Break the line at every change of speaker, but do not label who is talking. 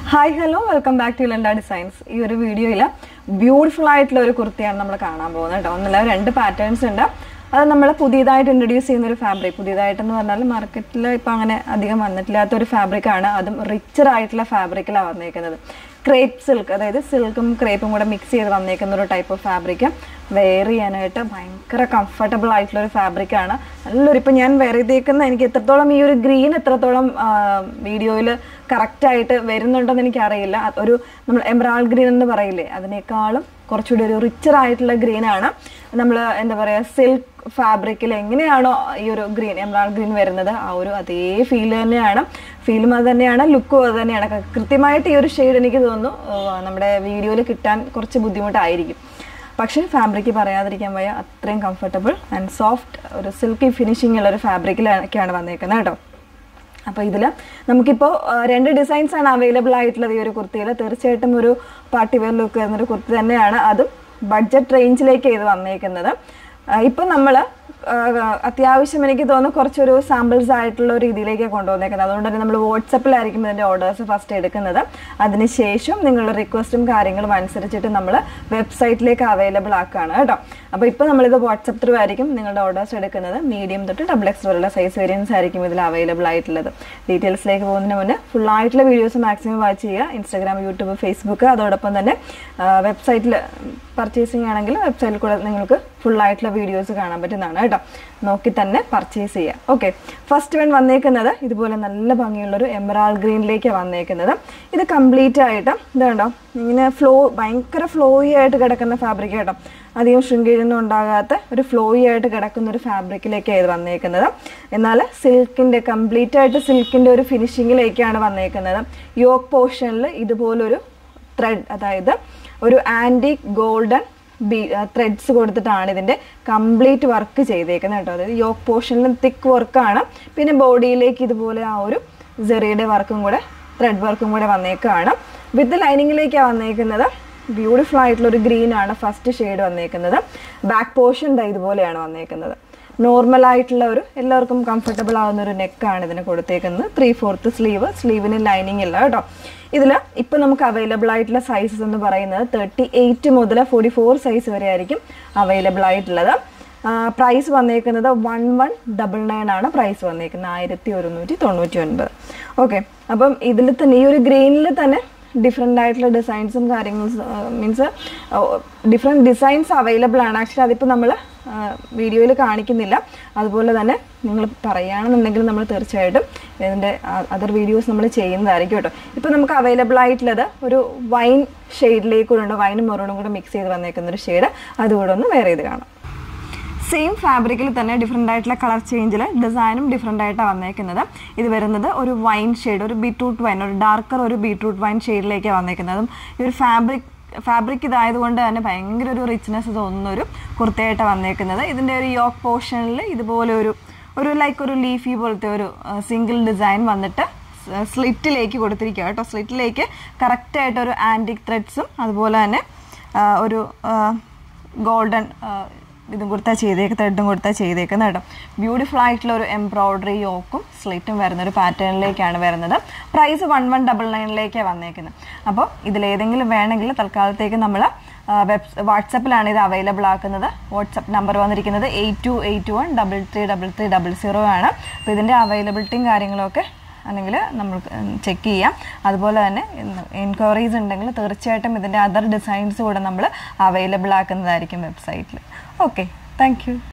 hi hello welcome back to ലണ്ട designs ഈ ഒരു വീഡിയോയിൽ ബ്യൂട്ടിഫുൾ ആയിട്ടുള്ള ഒരു കുർത്തിയാണ് നമ്മൾ കാണാൻ പോകുന്നത് കേട്ടോ ഒന്നല്ല രണ്ട് പാറ്റേൺസ് ഉണ്ട് അത് നമ്മൾ പുതിയതായിട്ട് ഇൻട്രൊഡ്യൂസ് ചെയ്യുന്ന ഒരു ഫാബ്രിക് പുതിയതായിട്ടെന്ന് പറഞ്ഞാൽ മാർക്കറ്റിൽ ഇപ്പം അങ്ങനെ അധികം വന്നിട്ടില്ലാത്ത ഒരു ഫാബ്രിക്കാണ് അതും റിച്ചർ ആയിട്ടുള്ള ഫാബ്രിക്കിലാണ് വന്നേക്കുന്നത് ക്രേപ്പ് സിൽക്ക് അതായത് സിൽക്കും ക്രേപ്പും കൂടെ മിക്സ് ചെയ്ത് വന്നേക്കുന്ന ഒരു ടൈപ്പ് ഓഫ് ഫാബ്രിക് വെയർ ചെയ്യാനായിട്ട് ഭയങ്കര കംഫർട്ടബിൾ ആയിട്ടുള്ള ഒരു ഫാബ്രിക്കാണ് നല്ലൊരു ഇപ്പം ഞാൻ വെയർ ചെയ്തേക്കുന്ന എനിക്ക് എത്രത്തോളം ഈ ഒരു ഗ്രീൻ എത്രത്തോളം വീഡിയോയിൽ കറക്റ്റായിട്ട് വരുന്നുണ്ടെന്ന് എനിക്കറിയില്ല അത് ഒരു നമ്മൾ എമറാൾ ഗ്രീൻ എന്ന് പറയില്ലേ അതിനേക്കാളും കുറച്ചുകൂടി ഒരു റിച്ചർ ആയിട്ടുള്ള ഗ്രീനാണ് നമ്മൾ എന്താ പറയുക സിൽക്ക് ഫാബ്രിക്കിൽ എങ്ങനെയാണോ ഈ ഒരു ഗ്രീൻ എമറാൾ ഗ്രീൻ വരുന്നത് ആ ഒരു അതേ ഫീൽ തന്നെയാണ് ഫീലും അത് തന്നെയാണ് ലുക്കും അത് തന്നെയാണ് ക- കൃത്യമായിട്ട് ഈ ഒരു ഷെയ്ഡ് എനിക്ക് തോന്നുന്നു ആ, നമ്മുടെ വീഡിയോയിൽ കിട്ടാൻ കുറച്ച് ബുദ്ധിമുട്ടായിരിക്കും പക്ഷേ ഫാബ്രിക് പറയാതിരിക്കാൻ വയ്യ അത്രയും കംഫർട്ടബിൾ ആൻഡ് സോഫ്റ്റ് ഒരു സിൽക്കി ഫിനിഷിംഗ് ഉള്ള ഒരു ഫാബ്രിക്കിലൊക്കെയാണ് വന്നേക്കുന്നത് കേട്ടോ അപ്പോൾ ഇതിൽ നമുക്കിപ്പോൾ രണ്ട് ഡിസൈൻസ് ആണ് അവൈലബിൾ ആയിട്ടുള്ളത് ഈ ഒരു കുർത്തിയിൽ തീർച്ചയായിട്ടും ഒരു പാർട്ടി വെയർ ലുക്ക് വരുന്നൊരു കുർത്തി തന്നെയാണ് അതും ബഡ്ജറ്റ് റേഞ്ചിലേക്ക് ഇത് വന്നേക്കുന്നത് ഇപ്പം നമ്മൾ അത്യാവശ്യം എനിക്ക് തോന്നുന്നു കുറച്ചൊരു സാമ്പിൾസ് ആയിട്ടുള്ള ഒരു രീതിയിലേക്ക് കൊണ്ടുവന്നേക്കുന്നത് അതുകൊണ്ട് തന്നെ നമ്മൾ വാട്സപ്പിലായിരിക്കും ഇതിൻ്റെ ഓർഡേഴ്സ് ഫസ്റ്റ് എടുക്കുന്നത് അതിനുശേഷം നിങ്ങളുടെ റിക്വസ്റ്റും കാര്യങ്ങളും അനുസരിച്ചിട്ട് നമ്മൾ വെബ്സൈറ്റിലേക്ക് അവൈലബിൾ ആക്കുകയാണ് കേട്ടോ അപ്പോൾ ഇപ്പോൾ നമ്മളിത് വാട്സപ്പ് ത്രൂ ആയിരിക്കും നിങ്ങളുടെ ഓർഡേഴ്സ് എടുക്കുന്നത് മീഡിയം തൊട്ട് ഡബിൾ എക്സ് വരെയുള്ള സൈസ് വേരിയൻസ് ആയിരിക്കും ഇതിൽ അവൈലബിൾ ആയിട്ടുള്ളത് ഡീറ്റെയിൽസിലേക്ക് പോകുന്നതിന് മുന്നേ ഫുൾ ആയിട്ടുള്ള വീഡിയോസ് മാക്സിമം വാച്ച് ചെയ്യുക ഇൻസ്റ്റാഗ്രാം യൂട്യൂബ് ഫേസ്ബുക്ക് അതോടൊപ്പം തന്നെ വെബ്സൈറ്റിൽ പർച്ചേസിങ് ആണെങ്കിൽ വെബ്സൈറ്റിൽ കൂടെ നിങ്ങൾക്ക് ഫുൾ ആയിട്ടുള്ള വീഡിയോസ് കാണാൻ പറ്റുന്നതാണ് കേട്ടോ നോക്കി തന്നെ പർച്ചേസ് ചെയ്യുക ഓക്കെ ഫസ്റ്റ് വൺ വന്നേക്കുന്നത് ഇതുപോലെ നല്ല ഭംഗിയുള്ളൊരു എമറാൾ ഗ്രീനിലേക്ക് വന്നേക്കുന്നത് ഇത് കംപ്ലീറ്റ് ആയിട്ട് ഇത് കണ്ടോ ഇങ്ങനെ ഫ്ലോ ഭയങ്കര ഫ്ലോയി ആയിട്ട് കിടക്കുന്ന ഫാബ്രിക് കേട്ടോ അധികം ശൃംഗേരിയൊന്നും ഉണ്ടാകാത്ത ഒരു ഫ്ലോയി ആയിട്ട് കിടക്കുന്ന ഒരു ഫാബ്രിക്കിലേക്കാണ് ഇത് വന്നേക്കുന്നത് എന്നാൽ സിൽക്കിൻ്റെ കംപ്ലീറ്റ് ആയിട്ട് സിൽക്കിൻ്റെ ഒരു ഫിനിഷിങ്ങിലേക്കാണ് വന്നേക്കുന്നത് യോക്ക് പോർഷനിൽ ഇതുപോലൊരു ത്രെഡ് അതായത് ഒരു ആൻറ്റിക് ഗോൾഡൻ ബി ത്രെഡ്സ് കൊടുത്തിട്ടാണ് ഇതിൻ്റെ കംപ്ലീറ്റ് വർക്ക് ചെയ്തേക്കുന്നത് കേട്ടോ അതായത് യോക്ക് പോർഷനിലും തിക്ക് വർക്കാണ് പിന്നെ ബോഡിയിലേക്ക് ഇതുപോലെ ആ ഒരു ജെറിയുടെ വർക്കും കൂടെ ത്രെഡ് വർക്കും കൂടെ വന്നേക്കാണ് വിത്ത് ലൈനിങ്ങിലേക്കാണ് വന്നേക്കുന്നത് ബ്യൂട്ടിഫുൾ ആയിട്ടുള്ള ഒരു ഗ്രീൻ ആണ് ഫസ്റ്റ് ഷെയ്ഡ് വന്നേക്കുന്നത് ബാക്ക് പോർഷൻ ദാ ഇതുപോലെയാണ് വന്നേക്കുന്നത് നോർമൽ ആയിട്ടുള്ള ഒരു എല്ലാവർക്കും കംഫർട്ടബിൾ ആവുന്ന ഒരു നെക്കാണ് ഇതിന് കൊടുത്തേക്കുന്നത് ത്രീ ഫോർത്ത് സ്ലീവ് സ്ലീവിന് ലൈനിങ് ഇല്ല കേട്ടോ ഇതിൽ ഇപ്പം നമുക്ക് അവൈലബിൾ ആയിട്ടുള്ള സൈസസ് എന്ന് പറയുന്നത് തേർട്ടി എയ്റ്റ് മുതൽ ഫോർട്ടി ഫോർ സൈസ് വരെ ആയിരിക്കും അവൈലബിൾ ആയിട്ടുള്ളത് പ്രൈസ് വന്നേക്കുന്നത് വൺ വൺ ഡബിൾ നയൻ ആണ് പ്രൈസ് വന്നേക്കുന്നത് ആയിരത്തി ഒരുന്നൂറ്റി തൊണ്ണൂറ്റി ഒൻപത് ഓക്കെ അപ്പം ഇതിൽ തന്നെ ഈ ഒരു ഗ്രീനിൽ തന്നെ ഡിഫറെൻ്റ് ആയിട്ടുള്ള ഡിസൈൻസും കാര്യങ്ങളും മീൻസ് ഡിഫറെൻറ്റ് ഡിസൈൻസ് അവൈലബിൾ ആണ് ആക്ച്വലി അതിപ്പോൾ നമ്മൾ വീഡിയോയിൽ കാണിക്കുന്നില്ല അതുപോലെ തന്നെ നിങ്ങൾ പറയുകയാണെന്നുണ്ടെങ്കിൽ നമ്മൾ തീർച്ചയായിട്ടും ഇതിൻ്റെ അതർ വീഡിയോസ് നമ്മൾ ചെയ്യുന്നതായിരിക്കും കേട്ടോ ഇപ്പോൾ നമുക്ക് അവൈലബിൾ ആയിട്ടുള്ളത് ഒരു വൈൻ ഷെയ്ഡിലേക്ക് കൂടെ ഉണ്ട് വൈനും മെറൂണും കൂടെ മിക്സ് ചെയ്ത് വന്നേക്കുന്ന ഒരു ഷെയ്ഡ് അതുകൂടെ ഒന്ന് വേറെ ചെയ്ത് കാണാം സെയിം ഫാബ്രിക്കിൽ തന്നെ ഡിഫറെൻ്റ് ആയിട്ടുള്ള കളർ ചേഞ്ചിൽ ഡിസൈനും ഡിഫറെൻ്റ് ആയിട്ടാണ് വന്നേക്കുന്നത് ഇത് വരുന്നത് ഒരു വൈൻ ഷെയ്ഡ് ഒരു ബീട്രൂട്ട് വൈൻ ഒരു ഡാർക്കർ ഒരു ബീട്രൂട്ട് വൈൻ ഷെയ്ഡിലേക്കാണ് വന്നേക്കുന്നത് അതും ഈ ഒരു ഫാബ്രിക് ഫാബ്രിക് ഇതായതുകൊണ്ട് തന്നെ ഭയങ്കര ഒരു റിച്ച്നെസ് തോന്നുന്ന ഒരു കുർത്തയായിട്ടാണ് വന്നേക്കുന്നത് ഇതിൻ്റെ ഒരു യോക്ക് പോർഷനിൽ ഇതുപോലെ ഒരു ഒരു ലൈക്ക് ഒരു ലീഫി പോലത്തെ ഒരു സിംഗിൾ ഡിസൈൻ വന്നിട്ട് സ്ലിറ്റിലേക്ക് കൊടുത്തിരിക്കുക കേട്ടോ സ്ലിറ്റിലേക്ക് കറക്റ്റായിട്ട് ഒരു ആൻറ്റിക് ത്രെഡ്സും അതുപോലെ തന്നെ ആ, ഒരു ഗോൾഡൻ ഇതും കൊടുത്താൽ ചെയ്തേക്ക് ത്രെഡും കൊടുത്താൽ ചെയ്തേക്കുന്നത് കേട്ടോ ബ്യൂട്ടിഫുൾ ആയിട്ടുള്ള ഒരു എംബ്രോയ്ഡറി യോക്കും സ്ലിറ്റും വരുന്ന ഒരു പാറ്റേണിലേക്കാണ് വരുന്നത് പ്രൈസ് വൺ വൺ ഡബിൾ നയനിലേക്കാണ് വന്നേക്കുന്നത് അപ്പോൾ ഇതിലേതെങ്കിലും വേണമെങ്കിൽ തൽക്കാലത്തേക്ക് നമ്മൾ വെബ് വാട്സപ്പിലാണ് ഇത് അവൈലബിൾ ആക്കുന്നത് വാട്സപ്പ് നമ്പർ വന്നിരിക്കുന്നത് eight two eight one double three double three double zero ആണ് അപ്പോൾ ഇതിൻ്റെ അവൈലബിലിറ്റിയും കാര്യങ്ങളൊക്കെ അല്ലെങ്കിൽ നമുക്ക് ചെക്ക് ചെയ്യാം അതുപോലെ തന്നെ എൻക്വയറീസ് ഉണ്ടെങ്കിൽ തീർച്ചയായിട്ടും ഇതിൻ്റെ അതർ ഡിസൈൻസ് കൂടെ നമ്മൾ അവൈലബിൾ ആക്കുന്നതായിരിക്കും വെബ്സൈറ്റിൽ ഓക്കെ താങ്ക് യു